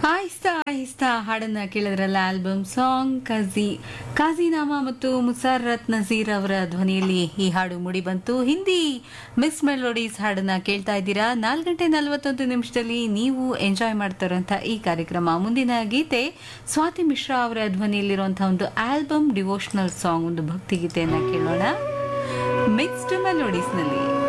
ಆಹಿಸ್ತಾ ಆಹಿಸ್ತಾ ಹಾಡನ್ನ ಕೇಳಿದ್ರಲ್ಲ album song ಕಜಿ ಕಾಜಿನಾಮಾ ಮತ್ತು ಮುಸಾರತ್ ನಜೀರ್ ಅವರ ಧ್ವನಿಯಲ್ಲಿ ಈ ಹಾಡು ಮೂಡಿ ಬಂತು ಹಿಂದಿ ಮಿಸ್ ಮೆಲೋಡೀಸ್ ಹಾಡನ್ನ ಕೇಳ್ತಾ ಇದ್ದೀರಾ ನಾಲ್ಕು ಗಂಟೆ ನಲವತ್ತೊಂದು ನಿಮಿಷದಲ್ಲಿ ನೀವು ಎಂಜಾಯ್ ಮಾಡ್ತಾರಂತ ಈ ಕಾರ್ಯಕ್ರಮ ಮುಂದಿನ ಗೀತೆ ಸ್ವಾತಿ ಮಿಶ್ರಾ ಅವರ ಧ್ವನಿಯಲ್ಲಿರುವಂತಹ ಒಂದು ಆಲ್ಬಮ್ ಡಿವೋಷನಲ್ ಸಾಂಗ್ ಒಂದು ಭಕ್ತಿ ಗೀತೆಯನ್ನ ಕೇಳೋಣ ಮಿಕ್ಸ್ಡ್ ಮೆಲೋಡೀಸ್ನಲ್ಲಿ